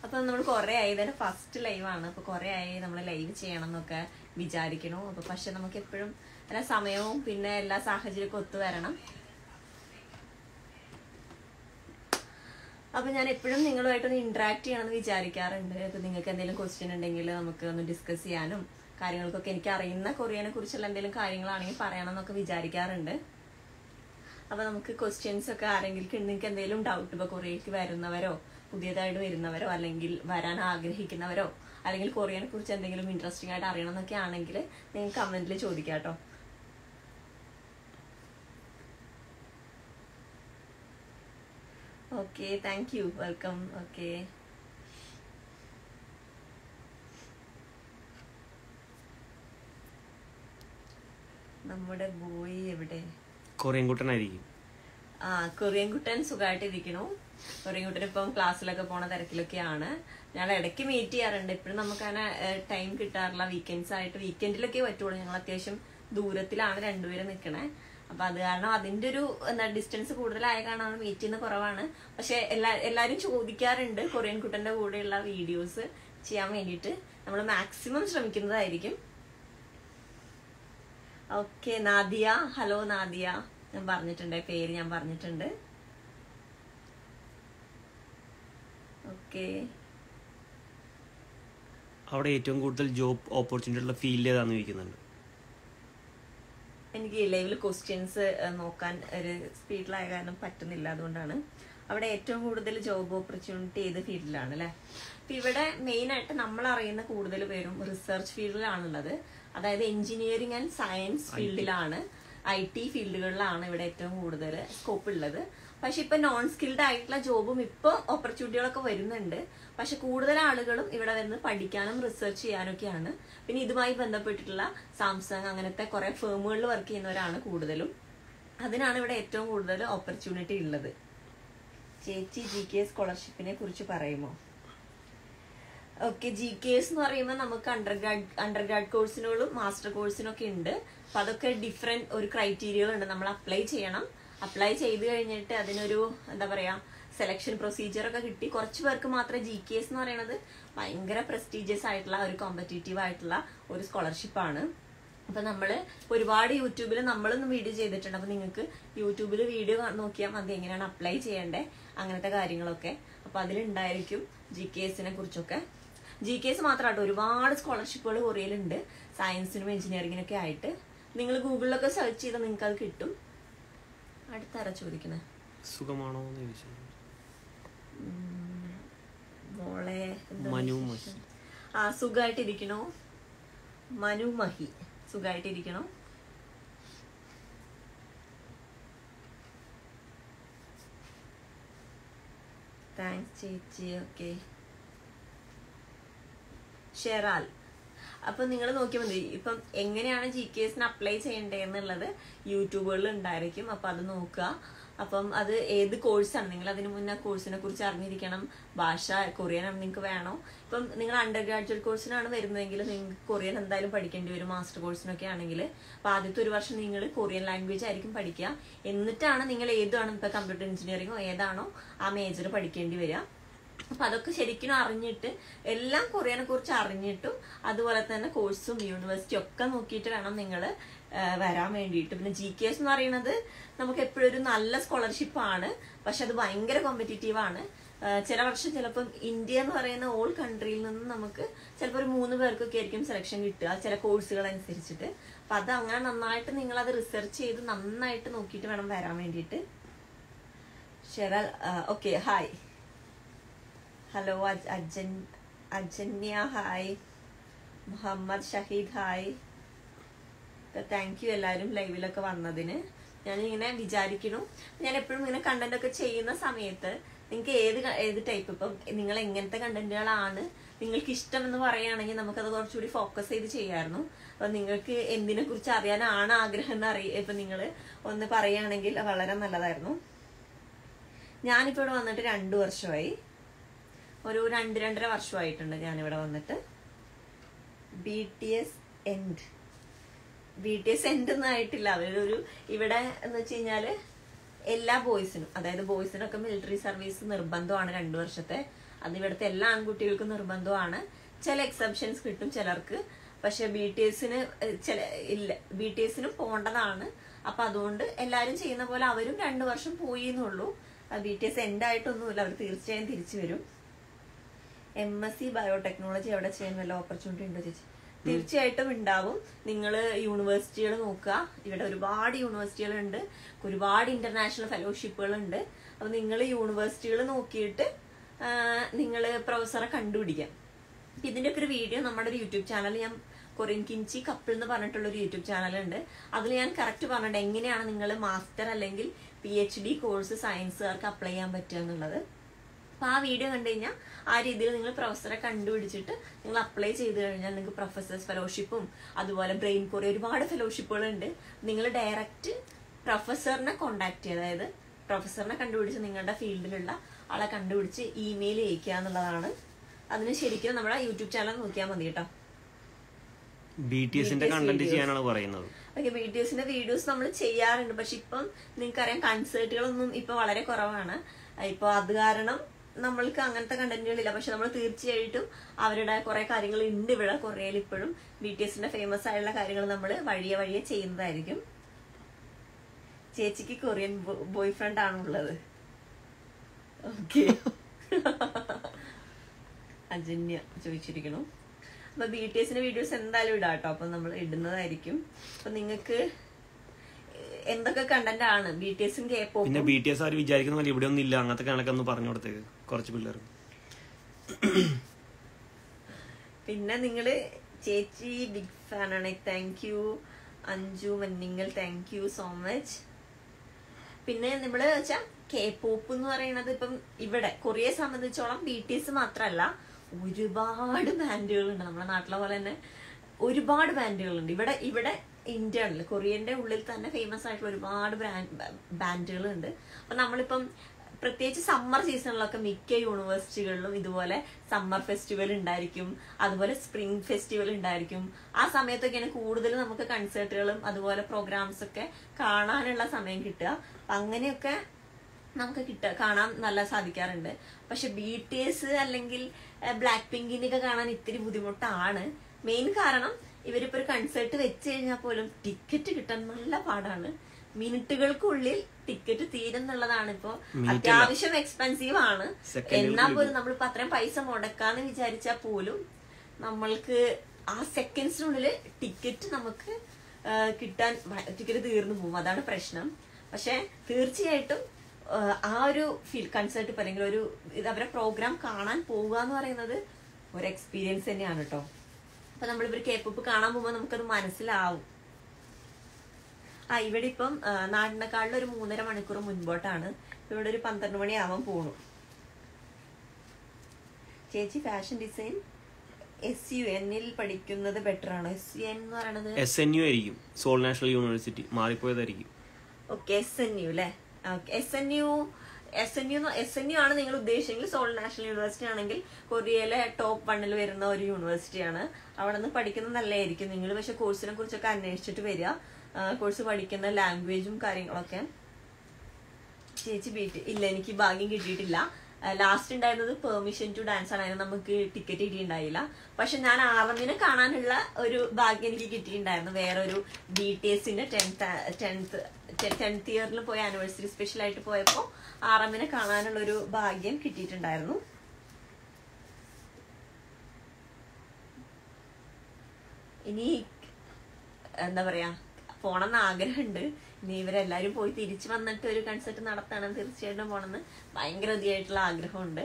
അപ്പൊ നമ്മൾ കുറെ ആയി ഇതൊരു ഫസ്റ്റ് ലൈവ് ആണ് അപ്പൊ കുറെ ആയി നമ്മൾ ലൈവ് ചെയ്യണം എന്നൊക്കെ വിചാരിക്കണു അപ്പൊ പക്ഷെ നമുക്ക് എപ്പോഴും എല്ലാ സമയവും പിന്നെ എല്ലാ സാഹചര്യമൊക്കെ ഒത്തു വരണം അപ്പൊ ഞാൻ എപ്പോഴും നിങ്ങളുമായിട്ടൊന്ന് ഇന്ററാക്ട് ചെയ്യണമെന്ന് വിചാരിക്കാറുണ്ട് അപ്പൊ നിങ്ങൾക്ക് എന്തെങ്കിലും ക്വസ്റ്റ്യൻ ഉണ്ടെങ്കിൽ നമുക്ക് ഒന്ന് ഡിസ്കസ് ചെയ്യാനും കാര്യങ്ങൾക്കൊക്കെ എനിക്ക് അറിയുന്ന കൊറിയനെ കുറിച്ചുള്ള എന്തെങ്കിലും കാര്യങ്ങളാണെങ്കിൽ പറയണം എന്നൊക്കെ വിചാരിക്കാറുണ്ട് അപ്പൊ നമുക്ക് ക്വസ്റ്റ്യൻസ് ഒക്കെ ആരെങ്കിലും നിങ്ങൾക്ക് എന്തെങ്കിലും ഡൗട്ട് ഇപ്പൊ കൊറിയക്ക് വരുന്നവരോ പുതിയതായിട്ട് വരുന്നവരോ അല്ലെങ്കിൽ വരാൻ ആഗ്രഹിക്കുന്നവരോ അല്ലെങ്കിൽ കൊറിയനെ കുറിച്ച് എന്തെങ്കിലും ഇൻട്രസ്റ്റിംഗ് ആയിട്ട് അറിയണം എന്നൊക്കെ ആണെങ്കിൽ നിങ്ങൾക്ക് കമന്റിൽ ചോദിക്കാം കേട്ടോ okay thank you welcome okay നമ്മുടെ ബോയ് എവിടെ കൊറിയൻ കുട്ടനായിരിക്കും ആ കൊറിയൻ കുട്ടൻ സുഖമായിട്ടിരിക്കണു കൊറിയൻ കുട്ടൻ ഇപ്പം ക്ലാസ്സിലൊക്കെ പോണ തിരക്കിലൊക്കെയാണ് ഞങ്ങൾ ഇടയ്ക്ക് മീറ്റ് ചെയ്യാറുണ്ട് ഇപ്പോഴും നമുക്ക് അങ്ങനെ ടൈം കിട്ടാറില്ല വീക്കെൻഡ്സ് ആയിട്ട് വീക്കെൻഡിലൊക്കെ പറ്റുള്ളൂ ഞങ്ങൾ അത്യാവശ്യം ദൂരത്തിലാണ് രണ്ടുപേരും നിൽക്കണേ അപ്പൊ അത് കാരണം അതിന്റെ ഒരു എന്താ ഡിസ്റ്റൻസ് കൂടുതലായ കാരണം മീറ്റ് ചെയ്യുന്ന കുറവാണ് പക്ഷെ എല്ലാ എല്ലാരും ചോദിക്കാറുണ്ട് കൊറിയൻ കുട്ടന്റെ കൂടെയുള്ള വീഡിയോസ് ചെയ്യാൻ വേണ്ടിയിട്ട് നമ്മൾ മാക്സിമം ശ്രമിക്കുന്നതായിരിക്കും ഓക്കെ നാദിയ ഹലോ നാദിയ ഞാൻ പറഞ്ഞിട്ടുണ്ട് പേര് ഞാൻ പറഞ്ഞിട്ടുണ്ട് ഓക്കെ അവിടെ ഏറ്റവും കൂടുതൽ ജോബ് ഓപ്പർച്യൂണിറ്റി ഉള്ള ഫീൽഡ് ഏതാന്ന് ചോദിക്കുന്നുണ്ട് എനിക്ക് ലൈവിൽ ക്വസ്റ്റ്യൻസ് നോക്കാൻ ഒരു സ്പീഡിലായ കാരണം പറ്റുന്നില്ല അതുകൊണ്ടാണ് അവിടെ ഏറ്റവും കൂടുതൽ ജോബ് ഓപ്പർച്യൂണിറ്റി ഏത് ഫീൽഡിലാണ് അല്ലെ അപ്പൊ ഇവിടെ മെയിൻ ആയിട്ട് നമ്മൾ അറിയുന്ന കൂടുതൽ പേരും റിസർച്ച് ഫീൽഡിലാണുള്ളത് അതായത് എഞ്ചിനീയറിംഗ് ആൻഡ് സയൻസ് ഫീൽഡിലാണ് ഐ ടി ഫീൽഡുകളിലാണ് ഇവിടെ ഏറ്റവും കൂടുതൽ സ്കോപ്പ് ഉള്ളത് പക്ഷെ ഇപ്പൊ നോൺ സ്കിൽഡ് ആയിട്ടുള്ള ജോബും ഇപ്പൊ ഓപ്പർച്യൂണിറ്റികളൊക്കെ വരുന്നുണ്ട് പക്ഷെ കൂടുതൽ ആളുകളും ഇവിടെ വരുന്നത് പഠിക്കാനും റിസർച്ച് ചെയ്യാനൊക്കെയാണ് പിന്നെ ഇതുമായി ബന്ധപ്പെട്ടിട്ടുള്ള സാംസങ് അങ്ങനത്തെ കുറെ ഫേമുകളിൽ വർക്ക് ചെയ്യുന്നവരാണ് കൂടുതലും അതിനാണ് ഇവിടെ ഏറ്റവും കൂടുതൽ ഓപ്പർച്യൂണിറ്റി ഉള്ളത് ചേച്ചി ജി കെ സ്കോളർഷിപ്പിനെ കുറിച്ച് പറയുമോ ഓക്കെ ജി കെ എസ് എന്ന് പറയുമ്പോൾ നമുക്ക് അണ്ടർ ഗ്രാഡ് അണ്ടർ ഗ്രാഡ് കോഴ്സിനോടും മാസ്റ്റർ കോഴ്സിനും ഒക്കെ ഉണ്ട് അപ്പൊ അതൊക്കെ ഡിഫറെന്റ് ഒരു ക്രൈറ്റീരിയകൾ ഉണ്ട് നമ്മൾ അപ്ലൈ ചെയ്യണം അപ്ലൈ ചെയ്ത് കഴിഞ്ഞിട്ട് അതിനൊരു എന്താ പറയാ സെലക്ഷൻ പ്രൊസീജിയർ ഒക്കെ കിട്ടി കുറച്ച് പേർക്ക് മാത്രമേ ജി കെ എസ് എന്ന് പറയുന്നത് ഭയങ്കര പ്രസ്റ്റീജിയസ് ആയിട്ടുള്ള ഒരു കോമ്പറ്റേറ്റീവ് ആയിട്ടുള്ള ഒരു സ്കോളർഷിപ്പാണ് അപ്പൊ നമ്മള് ഒരുപാട് യൂട്യൂബിൽ നമ്മളൊന്നും വീഡിയോ ചെയ്തിട്ടുണ്ട് അപ്പൊ നിങ്ങൾക്ക് യൂട്യൂബിൽ വീഡിയോ നോക്കിയാൽ മതി എങ്ങനെയാണ് അപ്ലൈ ചെയ്യേണ്ടത് അങ്ങനത്തെ കാര്യങ്ങളൊക്കെ അപ്പൊ അതിലുണ്ടായിരിക്കും ജി കെ എസിനെ കുറിച്ചൊക്കെ ജി കെ എസ് മാത്രമായിട്ട് ഒരുപാട് സ്കോളർഷിപ്പുകൾ കൊറിയയിലുണ്ട് സയൻസിനും എഞ്ചിനീയറിങ്ങിനും ഒക്കെ ആയിട്ട് നിങ്ങൾ ഗൂഗിളിലൊക്കെ സെർച്ച് ചെയ്താൽ നിങ്ങൾക്ക് അത് കിട്ടും അടുത്താരാ ചോദിക്കണേ സുഖമാണോ എന്ന് ചോദിച്ചു മോളെ എന്താ മനു വിശേഷം? ആ സുഖമായിട്ടിരിക്കണോ മനു മഹി സുഖമായിട്ടിരിക്കണോ താങ്ക്സ് ചേച്ചി ഓക്കെ ഷെറാൽ അപ്പൊ നിങ്ങൾ നോക്കിയാൽ മതി ഇപ്പം എങ്ങനെയാണ് ജി കെ എസിന് അപ്ലൈ ചെയ്യേണ്ടതെന്നുള്ളത് യൂട്യൂബുകളിൽ ഉണ്ടായിരിക്കും അപ്പൊ അത് നോക്കുക അപ്പം അത് ഏത് കോഴ്സാണ് നിങ്ങൾ അതിന് മുന്നേ കോഴ്സിനെ കുറിച്ച് അറിഞ്ഞിരിക്കണം ഭാഷ കൊറിയൻ ആണ് നിങ്ങൾക്ക് വേണോ ഇപ്പം നിങ്ങൾ അണ്ടർ ഗ്രാജുവേറ്റ് കോഴ്സിനാണ് വരുന്നതെങ്കിൽ നിങ്ങൾക്ക് കൊറിയൻ എന്തായാലും പഠിക്കേണ്ടി വരും മാസ്റ്റർ കോഴ്സിനൊക്കെ ആണെങ്കിൽ അപ്പൊ ആദ്യത്തെ ഒരു വർഷം നിങ്ങൾ കൊറിയൻ ലാംഗ്വേജ് ആയിരിക്കും പഠിക്കുക എന്നിട്ടാണ് നിങ്ങൾ ഏതാണ് ഇപ്പൊ കമ്പ്യൂട്ടർ എഞ്ചിനീയറിംഗോ ഏതാണോ ആ മേജർ പഠിക്കേണ്ടി വരിക അപ്പൊ അതൊക്കെ ശരിക്കും അറിഞ്ഞിട്ട് എല്ലാം കൊറിയനെ കുറിച്ച് അറിഞ്ഞിട്ടും അതുപോലെ തന്നെ കോഴ്സും യൂണിവേഴ്സിറ്റി ഒക്കെ നോക്കിയിട്ട് വേണം നിങ്ങൾ വരാൻ വേണ്ടിയിട്ട് പിന്നെ ജി കെ എസ് എന്ന് പറയുന്നത് നമുക്ക് എപ്പോഴും ഒരു നല്ല സ്കോളർഷിപ്പ് ആണ് പക്ഷെ അത് ഭയങ്കര കോമ്പറ്റീറ്റീവ് ആണ് ആ, ചില വർഷം ചിലപ്പം ഇന്ത്യ എന്ന് പറയുന്ന ഓൾ കൺട്രിയിൽ നിന്ന് നമുക്ക് ചിലപ്പോൾ ഒരു മൂന്ന് പേർക്കൊക്കെ ആയിരിക്കും സെലക്ഷൻ കിട്ടുക ചില കോഴ്സുകൾ അനുസരിച്ചിട്ട് അപ്പൊ അത് അങ്ങനെ നന്നായിട്ട് നിങ്ങൾ അത് റിസർച്ച് ചെയ്ത് നന്നായിട്ട് നോക്കിയിട്ട് വേണം വരാൻ വേണ്ടിയിട്ട് ഷെറൽ ഓക്കെ ഹായ് ഹലോ അജ് അജൻ Ajanya hi Muhammad Shahid hi thank you എല്ലാവരും ലൈവിലൊക്കെ വന്നതിന് ഞാൻ ഇങ്ങനെ വിചാരിക്കുന്നു ഞാൻ എപ്പോഴും ഇങ്ങനെ കണ്ടന്റ് ഒക്കെ ചെയ്യുന്ന സമയത്ത് നിങ്ങൾക്ക് ഏത് ക- ഏത് ടൈപ്പ് ഇപ്പം നിങ്ങൾ എങ്ങനത്തെ കണ്ടന്റുകളാണ് നിങ്ങൾക്ക് ഇഷ്ടം എന്ന് പറയുകയാണെങ്കിൽ നമുക്കത് കുറച്ചുകൂടി ഫോക്കസ് ചെയ്ത് ചെയ്യാമായിരുന്നു അപ്പൊ നിങ്ങൾക്ക് എന്തിനെ കുറിച്ച് അറിയാനാണ് ആഗ്രഹം എന്ന് അറിയ ഇപ്പൊ നിങ്ങൾ ഒന്ന് പറയുകയാണെങ്കിൽ വളരെ നല്ലതായിരുന്നു ഞാനിപ്പോ ഇവിടെ വന്നിട്ട് രണ്ടു വർഷമായി ഒരു രണ്ട് രണ്ടര വർഷമായിട്ടുണ്ട് ഞാനിവിടെ വന്നിട്ട് B T S end B T S end ഒന്നും ആയിട്ടില്ല അവരൊരു ഇവിടെ എന്ന് വെച്ച് കഴിഞ്ഞാല് എല്ലാ ബോയ്സിനും അതായത് ബോയ്സിനൊക്കെ മിലിറ്ററി സർവീസ് നിർബന്ധമാണ് രണ്ടു വർഷത്തെ അത് ഇവിടുത്തെ എല്ലാ ആൺകുട്ടികൾക്കും നിർബന്ധമാണ് ചില എക്സെപ്ഷൻസ് കിട്ടും ചിലർക്ക് പക്ഷെ ബി ടി എസിന് ചില ഇല്ല ബി ടി എസിന് പോണ്ടതാണ് അപ്പൊ അതുകൊണ്ട് എല്ലാരും ചെയ്യുന്ന പോലെ അവരും രണ്ടു വർഷം പോയി എന്നുള്ളൂ ബി ടി എസ് എൻഡ് ആയിട്ടൊന്നുമില്ല അവർ തീർച്ചയായും തിരിച്ചു വരും എം എസ് സി ബയോടെക്നോളജി എവിടെ ചെയ്യാൻ വല്ല ഓപ്പർച്യൂണിറ്റി ഉണ്ടോ ചേച്ചി തീർച്ചയായിട്ടും ഉണ്ടാവും നിങ്ങൾ യൂണിവേഴ്സിറ്റികൾ നോക്കുക ഇവിടെ ഒരുപാട് യൂണിവേഴ്സിറ്റികളുണ്ട് ഒരുപാട് ഇന്റർനാഷണൽ ഫെലോഷിപ്പുകൾ ഉണ്ട് അപ്പൊ നിങ്ങൾ യൂണിവേഴ്സിറ്റികൾ നോക്കിയിട്ട് നിങ്ങൾ പ്രൊഫസറെ കണ്ടുപിടിക്കാം ഇപ്പൊ ഇതിന്റെ ഒക്കെ ഒരു വീഡിയോ നമ്മുടെ ഒരു യൂട്യൂബ് ചാനൽ ഞാൻ കൊറിയൻ കിഞ്ചി കപ്പിൾ എന്ന് പറഞ്ഞിട്ടുള്ള ഒരു യൂട്യൂബ് ചാനലുണ്ട് അതിൽ ഞാൻ കറക്റ്റ് പറഞ്ഞിട്ടുണ്ട് എങ്ങനെയാണ് നിങ്ങൾ മാസ്റ്റർ അല്ലെങ്കിൽ പി എച്ച് ഡി കോഴ്സ് സയൻസുകാർക്ക് അപ്ലൈ ചെയ്യാൻ പറ്റുക എന്നുള്ളത് അപ്പൊ ആ വീഡിയോ കണ്ടു കഴിഞ്ഞാൽ ആ രീതിയിൽ നിങ്ങൾ പ്രൊഫസറെ കണ്ടുപിടിച്ചിട്ട് നിങ്ങൾ അപ്ലൈ ചെയ്ത് കഴിഞ്ഞാൽ നിങ്ങൾക്ക് പ്രൊഫസേഴ്സ് ഫെലോഷിപ്പും അതുപോലെ ബ്രെയിൻ കോറി ഒരുപാട് ഫെലോഷിപ്പുകൾ ഉണ്ട് നിങ്ങൾ ഡയറക്റ്റ് പ്രൊഫസറിനെ കോണ്ടാക്ട് ചെയ്യുക അതായത് പ്രൊഫസറിനെ കണ്ടുപിടിച്ച് നിങ്ങളുടെ ഫീൽഡിലുള്ള ആളെ കണ്ടുപിടിച്ച് ഇമെയിൽ അയക്കുക എന്നുള്ളതാണ് അതിന് ശരിക്കും നമ്മുടെ യൂട്യൂബ് ചാനൽ നോക്കിയാൽ മതി കേട്ടോ ബി ടി എസിന്റെ BTS കണ്ടന്റ് videos. ചെയ്യാനാണ് പറയുന്നത് ഓക്കെ ബി ടി എസിന്റെ വീഡിയോസ് നമ്മൾ ചെയ്യാറുണ്ട് പക്ഷെ ഇപ്പം നിങ്ങൾക്കറിയാം കൺസേർട്ടുകളൊന്നും ഇപ്പൊ വളരെ കുറവാണ് ഇപ്പൊ അത് കാരണം നമ്മൾക്ക് അങ്ങനത്തെ കണ്ടന്റുകളില്ല പക്ഷെ നമ്മൾ തീർച്ചയായിട്ടും അവരുടെ കുറെ കാര്യങ്ങൾ ഉണ്ട് ഇവിടെ കൊറിയയിൽ ഇപ്പോഴും ബി ടി എസിന്റെ ഫേമസ് ആയുള്ള കാര്യങ്ങൾ നമ്മൾ വഴിയെ വഴിയെ ചെയ്യുന്നതായിരിക്കും ചേച്ചിക്ക് കൊറിയൻ ബോയ് ഫ്രണ്ട് ആണുള്ളത് ഓക്കെ അജന്യ ചോദിച്ചിരിക്കണു അപ്പൊ ബി ടി എസിന്റെ വീഡിയോസ് എന്തായാലും ഇടാം കേട്ടോ അപ്പൊ നമ്മൾ ഇടുന്നതായിരിക്കും അപ്പൊ നിങ്ങൾക്ക് എന്തൊക്കെ കണ്ടന്റ് ആണ് ബി ടി എസും കെ പിന്നെ പോപ്പും ബി ടി എസ് അവർ വിചാരിക്കുന്ന പോലെ ഇവിടെ ഒന്നും ഇല്ല അങ്ങനത്തെ കണക്കൊക്കെ ഒന്ന് പറഞ്ഞു കൊടുത്തേക്ക് കുറച്ച് പിള്ളേർ പിന്നെ നിങ്ങള് ചേച്ചി ബിഗ് ഫാൻ ആണ് thank you Anju Manningal thank you so much പിന്നെ നമ്മള് വെച്ചാ കെ പോപ്പ് എന്ന് പറയുന്നത് ഇപ്പം ഇവിടെ കൊറിയയെ സംബന്ധിച്ചോളം ബി ടി എസ് മാത്രല്ല ഒരുപാട് ബാൻഡുകളുണ്ട് നമ്മുടെ നാട്ടിലെ പോലെ തന്നെ ഒരുപാട് ബാൻഡുകളുണ്ട് ഇവിടെ ഇവിടെ ഇന്ത്യയിൽ കൊറിയന്റെ ഉള്ളിൽ തന്നെ ഫേമസ് ആയിട്ടുള്ള ഒരുപാട് ബാൻഡുകളുണ്ട് അപ്പൊ നമ്മളിപ്പം പ്രത്യേകിച്ച് സമ്മർ സീസണിലൊക്കെ മിക്ക യൂണിവേഴ്സിറ്റികളിലും ഇതുപോലെ സമ്മർ ഫെസ്റ്റിവൽ ഉണ്ടായിരിക്കും അതുപോലെ സ്പ്രിംഗ് ഫെസ്റ്റിവൽ ഉണ്ടായിരിക്കും ആ സമയത്തൊക്കെയാണ് കൂടുതൽ നമുക്ക് കൺസേർട്ടുകളും അതുപോലെ പ്രോഗ്രാംസ് ഒക്കെ കാണാനുള്ള സമയം കിട്ടുക അപ്പൊ അങ്ങനെയൊക്കെ നമുക്ക് കിട്ട കാണാൻ നല്ല സാധിക്കാറുണ്ട് പക്ഷെ ബി ടി എസ് അല്ലെങ്കിൽ ബ്ലാക്ക് പിങ്കിനൊക്കെ കാണാൻ ഇത്തിരി ബുദ്ധിമുട്ടാണ് മെയിൻ കാരണം ഇവരിപ്പോ ഒരു കൺസേർട്ട് വെച്ച് കഴിഞ്ഞാൽ പോലും ടിക്കറ്റ് കിട്ടാൻ നല്ല പാടാണ് മിനിറ്റുകൾക്കുള്ളിൽ ടിക്കറ്റ് തീരുന്നുള്ളതാണ് ഇപ്പോ Minute അല്ല. അത്യാവശ്യം എക്സ്പെൻസീവ് ആണ് സെക്കൻഡുകൾക്ക് എന്നാൽ പോലും നമ്മളിപ്പോ അത്രയും പൈസ മുടക്കാന്ന് വിചാരിച്ചാൽ പോലും നമ്മൾക്ക് ആ സെക്കൻഡ്സിനുള്ളിൽ ടിക്കറ്റ് നമുക്ക് ആ, കിട്ടാൻ ടിക്കറ്റ് തീർന്നു പോകും അതാണ് പ്രശ്നം പക്ഷെ തീർച്ചയായിട്ടും ആ, ആ ഒരു ഫീൽ കൺസേർട്ട് ഇപ്പൊ അല്ലെങ്കിൽ ഒരു ഇത് അവരെ പ്രോഗ്രാം കാണാൻ പോവുക എന്ന് പറയുന്നത് ഒരു എക്സ്പീരിയൻസ് തന്നെയാണ് കേട്ടോ അപ്പൊ നമ്മളിവർ കേപ്പപ്പ് കാണാൻ പോകുമ്പോൾ നമുക്കത് മനസ്സിലാവും ആ ഇവിടെ ഇപ്പം ആ, നാടിനെക്കാളിൽ ഒരു മൂന്നര മണിക്കൂർ മുൻപോട്ടാണ് ഇവിടെ ഒരു പന്ത്രണ്ട് മണിയാവാൻ പോണു ചേച്ചി ഫാഷൻ ഡിസൈൻ എസ് യു എന്നിൽ പഠിക്കുന്നത് ബെറ്റർ ആണ് എസ് യു എൻ എന്ന് പറയണത് എസ് എൻ യു ആയിരിക്കും സോൾ നാഷണൽ യൂണിവേഴ്സിറ്റി മാറിപ്പോയതായിരിക്കും ഓക്കെ എസ് എൻ യു അല്ലേ S N U S N U S N U ആണ് നിങ്ങൾ ഉദ്ദേശിച്ചെങ്കിൽ സോൾ നാഷണൽ യൂണിവേഴ്സിറ്റി ആണെങ്കിൽ കൊറിയയിലെ ടോപ്പ് വണ്ണിൽ വരുന്ന ഒരു യൂണിവേഴ്സിറ്റിയാണ് അവിടെ നിന്ന് പഠിക്കുന്നത് നല്ലതായിരിക്കും നിങ്ങൾ പക്ഷെ കോഴ്സിനെ കുറിച്ചൊക്കെ അന്വേഷിച്ചിട്ട് വരിക കോഴ്സ് പഠിക്കുന്ന ലാംഗ്വേജും കാര്യങ്ങളൊക്കെ ചേച്ചി ബീറ്റ് ഇല്ല എനിക്ക് ഭാഗ്യം കിട്ടിയിട്ടില്ല ലാസ്റ്റ് ഉണ്ടായിരുന്നത് പെർമിഷൻ ടു ഡാൻസ് ആണ് അതിന് നമുക്ക് ടിക്കറ്റ് കിട്ടിയിട്ടുണ്ടായില്ല പക്ഷെ ഞാൻ ആറന്നിനെ കാണാനുള്ള ഒരു ഭാഗ്യം എനിക്ക് കിട്ടിയിട്ടുണ്ടായിരുന്നു വേറെ ഒരു ബി ടി എസിന്റെ ടെൻത്ത് ടെൻത്ത് ടെൻത്ത് ഇയറിൽ പോയ ആനിവേഴ്സറി സ്പെഷ്യൽ ആയിട്ട് പോയപ്പോൾ ആറമ്മിനെ കാണാനുള്ള ഒരു ഭാഗ്യം കിട്ടിയിട്ടുണ്ടായിരുന്നു ഇനി എന്താ പറയാ പോണെന്ന് ആഗ്രഹമുണ്ട് ഇനി ഇവരെല്ലാരും പോയി തിരിച്ചു വന്നിട്ട് ഒരു കൺസേർട്ട് നടത്തണം തീർച്ചയായിട്ടും പോണെന്ന് ഭയങ്കര അധികമായിട്ടുള്ള ആഗ്രഹമുണ്ട്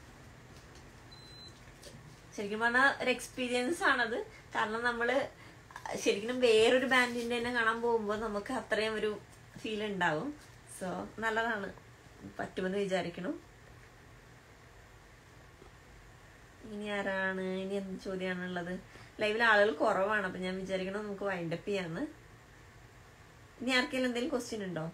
ശരിക്കും പറഞ്ഞാൽ ഒരു എക്സ്പീരിയൻസ് ആണത് കാരണം നമ്മള് ശരിക്കും വേറൊരു ബാൻഡിന്റെ തന്നെ കാണാൻ പോകുമ്പോൾ നമുക്ക് അത്രയും ഒരു ഫീൽ ഉണ്ടാവും സോ നല്ലതാണ് പറ്റുമെന്ന് വിചാരിക്കണം ഇനി ആരാണ് ഇനി എന്ത് ചോദ്യമാണുള്ളത് ലൈവിൽ ആളുകൾ കുറവാണ് അപ്പൊ ഞാൻ വിചാരിക്കണം നമുക്ക് വൈൻഡപ്പ് ചെയ്യാന്ന് ഇനി ആർക്കെങ്കിലും എന്തെങ്കിലും ക്വസ്റ്റ്യൻ ഉണ്ടോ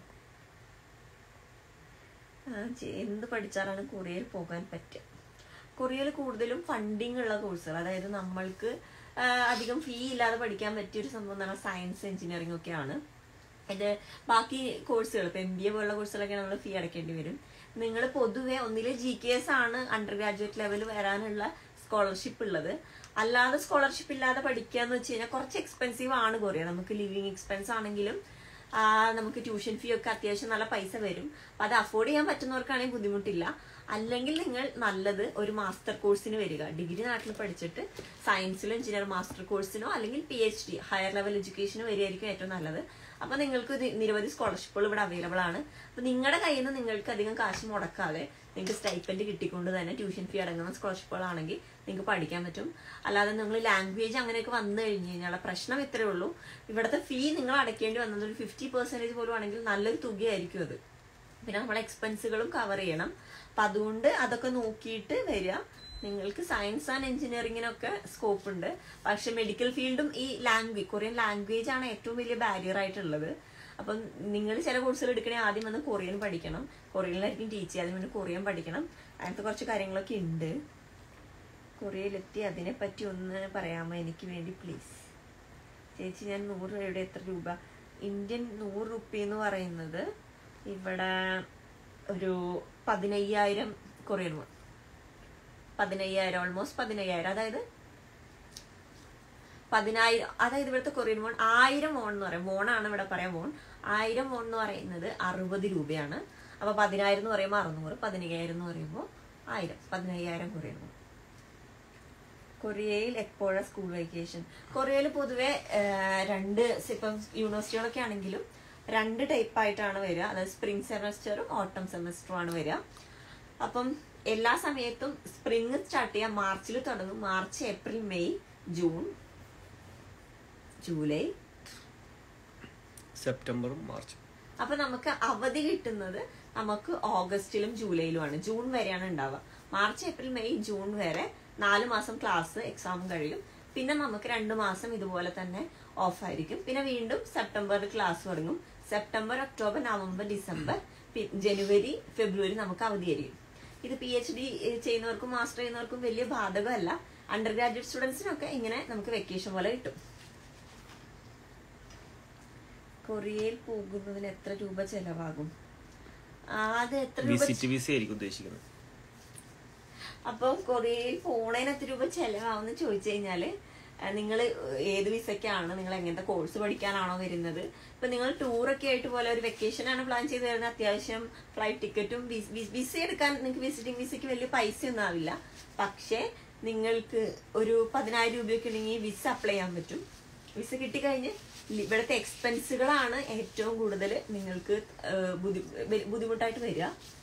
ആ, ചെ- എന്ത് പഠിച്ചാലാണ് കൊറിയയിൽ പോകാൻ പറ്റുക കൊറിയയിൽ കൂടുതലും ഫണ്ടിങ് ഉള്ള കോഴ്സുകൾ അതായത് നമ്മൾക്ക് ആ, അധികം ഫീ ഇല്ലാതെ പഠിക്കാൻ പറ്റിയ ഒരു സംഭവം എന്ന് പറഞ്ഞാൽ സയൻസ് എഞ്ചിനീയറിംഗ് ഒക്കെയാണ് ഇത് ബാക്കി കോഴ്സുകൾ ഇപ്പൊ എം ബി എ പോലുള്ള കോഴ്സുകളൊക്കെ നമ്മൾ ഫീ അടയ്ക്കേണ്ടി വരും നിങ്ങൾ പൊതുവെ ഒന്നിലെ ജി കെ എസ് ആണ് അണ്ടർ ഗ്രാജുവേറ്റ് ലെവൽ വരാനുള്ള സ്കോളർഷിപ്പ് ഉള്ളത് അല്ലാതെ സ്കോളർഷിപ്പ് ഇല്ലാതെ പഠിക്കുക എന്ന് വെച്ച് കഴിഞ്ഞാൽ കുറച്ച് എക്സ്പെൻസീവ് ആണ് കൊറിയ നമുക്ക് ലിവിങ് എക്സ്പെൻസ് ആണെങ്കിലും ആ, നമുക്ക് ട്യൂഷൻ ഫീ ഒക്കെ അത്യാവശ്യം നല്ല പൈസ വരും അപ്പൊ അത് അഫോർഡ് ചെയ്യാൻ പറ്റുന്നവർക്കാണെങ്കിൽ ബുദ്ധിമുട്ടില്ല അല്ലെങ്കിൽ നിങ്ങൾ നല്ലത് ഒരു മാസ്റ്റർ കോഴ്സിന് വരിക ഡിഗ്രി നാട്ടിൽ പഠിച്ചിട്ട് സയൻസിലോ എഞ്ചിനീയർ മാസ്റ്റർ കോഴ്സിനോ അല്ലെങ്കിൽ P H D higher level എഡ്യൂക്കേഷനോ വരികയായിരിക്കും ഏറ്റവും നല്ലത് അപ്പൊ നിങ്ങൾക്ക് നി- നിരവധി സ്കോളർഷിപ്പുകൾ ഇവിടെ അവൈലബിൾ ആണ് അപ്പൊ നിങ്ങളുടെ കയ്യിൽ നിന്ന് നിങ്ങൾക്ക് അധികം കാശ് മുടക്കാതെ നിങ്ങൾക്ക് സ്റ്റൈപ്പൻഡ് കിട്ടിക്കൊണ്ട് തന്നെ ട്യൂഷൻ ഫീ അടങ്ങുന്ന സ്കോളർഷിപ്പുകളാണെങ്കിൽ നിങ്ങൾക്ക് പഠിക്കാൻ പറ്റും അല്ലാതെ നിങ്ങൾ ലാംഗ്വേജ് അങ്ങനെയൊക്കെ വന്നു കഴിഞ്ഞ് കഴിഞ്ഞാൽ പ്രശ്നം ഇത്രയേ ഉള്ളൂ ഇവിടുത്തെ ഫീ നിങ്ങൾ അടയ്ക്കേണ്ടി വന്നത് ഒരു ഫിഫ്റ്റി പെർസെന്റേജ് പോലും ആണെങ്കിൽ നല്ലൊരു തുകയായിരിക്കും അത് പിന്നെ നമ്മളെ എക്സ്പെൻസുകളും കവർ ചെയ്യണം അപ്പൊ അതുകൊണ്ട് അതൊക്കെ നോക്കിയിട്ട് വരിക നിങ്ങൾക്ക് സയൻസ് ആൻഡ് എഞ്ചിനീയറിങ്ങിനൊക്കെ സ്കോപ്പ് ഉണ്ട് പക്ഷെ മെഡിക്കൽ ഫീൽഡും ഈ ലാംഗ്വേജ് കൊറിയൻ ലാംഗ്വേജ് ആണ് ഏറ്റവും വലിയ ബാരിയർ ആയിട്ടുള്ളത് അപ്പം നിങ്ങൾ ചില കോഴ്സുകൾ എടുക്കണേ ആദ്യം വന്ന് കൊറിയൻ പഠിക്കണം കൊറിയനിലായിരിക്കും ടീച്ച് ചെയ്യുക അതിന് വേണ്ടി കൊറിയൻ പഠിക്കണം അങ്ങനത്തെ കുറച്ച് കാര്യങ്ങളൊക്കെ ഉണ്ട് കൊറിയയിലെത്തി അതിനെപ്പറ്റി ഒന്ന് പറയാമോ എനിക്ക് വേണ്ടി പ്ലീസ് ചേച്ചി ഞാൻ നൂറ് രൂപയുടെ എത്ര രൂപ ഇന്ത്യൻ നൂറ് റുപ്പി എന്ന് പറയുന്നത് ഇവിടെ ഒരു പതിനയ്യായിരം കൊറിയൻ വോൺ പതിനയ്യായിരം ഓൾമോസ്റ്റ് പതിനയ്യായിരം അതായത് പതിനായിരം അതായത് ഇവിടുത്തെ കൊറിയൻ വോൺ ആയിരം വോൺ എന്ന് പറയും വോണാണ് ഇവിടെ പറയാൻ വോൺ ആയിരം വോൺ എന്ന് പറയുന്നത് അറുപത് രൂപയാണ് അപ്പൊ പതിനായിരം എന്ന് പറയുമ്പോൾ അറുന്നൂറ് പതിനയ്യായിരം എന്ന് പറയുമ്പോൾ ആയിരം പതിനയ്യായിരം കൊറിയൻ വോൺ കൊറിയയിൽ എപ്പോഴാണ് സ്കൂൾ വെക്കേഷൻ കൊറിയയിൽ പൊതുവെ ആ, രണ്ട് സ് ഇപ്പം യൂണിവേഴ്സിറ്റികളൊക്കെ ആണെങ്കിലും രണ്ട് ടൈപ്പ് ആയിട്ടാണ് വരിക അതായത് സ്പ്രിംഗ് സെമസ്റ്ററും ഓട്ടം സെമസ്റ്ററും ആണ് വരിക അപ്പം എല്ലാ സമയത്തും സ്പ്രിംഗ് സ്റ്റാർട്ട് ചെയ്യാൻ മാർച്ചിൽ തുടങ്ങും March April May June July സെപ്റ്റംബറും മാർച്ചും അപ്പൊ നമുക്ക് അവധി കിട്ടുന്നത് നമുക്ക് ഓഗസ്റ്റിലും ജൂലൈയിലുമാണ് ജൂൺ വരെയാണ് ഉണ്ടാവുക മാർച്ച് ഏപ്രിൽ മെയ് ജൂൺ വരെ നാല് മാസം ക്ലാസ് എക്സാം കഴിയും പിന്നെ നമുക്ക് രണ്ട് മാസം ഇതുപോലെ തന്നെ ഓഫ് ആയിരിക്കും പിന്നെ വീണ്ടും സെപ്റ്റംബറിൽ ക്ലാസ് തുടങ്ങും സെപ്റ്റംബർ ഒക്ടോബർ നവംബർ ഡിസംബർ പി- ജനുവരി ഫെബ്രുവരി നമുക്ക് അവധിയായിരിക്കും ഇത് പി എച്ച് ഡി ചെയ്യുന്നവർക്കും മാസ്റ്റർ ചെയ്യുന്നവർക്കും വലിയ ബാധകമല്ല അണ്ടർ ഗ്രാജുവേറ്റ് സ്റ്റുഡൻസിനൊക്കെ ഇങ്ങനെ നമുക്ക് വെക്കേഷൻ പോലെ കിട്ടും കൊറിയയിൽ പോകുന്നതിന് എത്ര രൂപ ചെലവാകും ആ, അത് എത്ര രൂപ വിസിറ്റ് വിസ ആയിരിക്കും ഉദ്ദേശിക്കുന്നത് അപ്പം കൊറിയയിൽ പോണേന് എത്ര രൂപ ചെലവാകുമെന്ന് ചോദിച്ചു കഴിഞ്ഞാല് നിങ്ങൾ ഏത് വിസയ്ക്കാണ് നിങ്ങൾ എങ്ങനത്തെ കോഴ്സ് പഠിക്കാനാണോ വരുന്നത് ഇപ്പൊ നിങ്ങൾ ടൂറൊക്കെ ആയിട്ട് പോലെ ഒരു വെക്കേഷൻ ആണ് പ്ലാൻ ചെയ്ത് വരുന്നത് അത്യാവശ്യം ഫ്ലൈറ്റ് ടിക്കറ്റും വിസ എടുക്കാൻ നിങ്ങൾക്ക് വിസിറ്റിംഗ് വിസയ്ക്ക് വലിയ പൈസ ഒന്നും ആവില്ല പക്ഷേ നിങ്ങൾക്ക് ഒരു പതിനായിരം രൂപയൊക്കെ ഉണ്ടെങ്കിൽ വിസ അപ്ലൈ ചെയ്യാൻ പറ്റും വിസ കിട്ടിക്കഴിഞ്ഞ് ലി- ഇവിടുത്തെ എക്സ്പെൻസുകളാണ് ഏറ്റവും കൂടുതൽ നിങ്ങൾക്ക് ഏഹ്, ബുദ്ധി- ബുദ്ധിമുട്ടായിട്ട് വരിക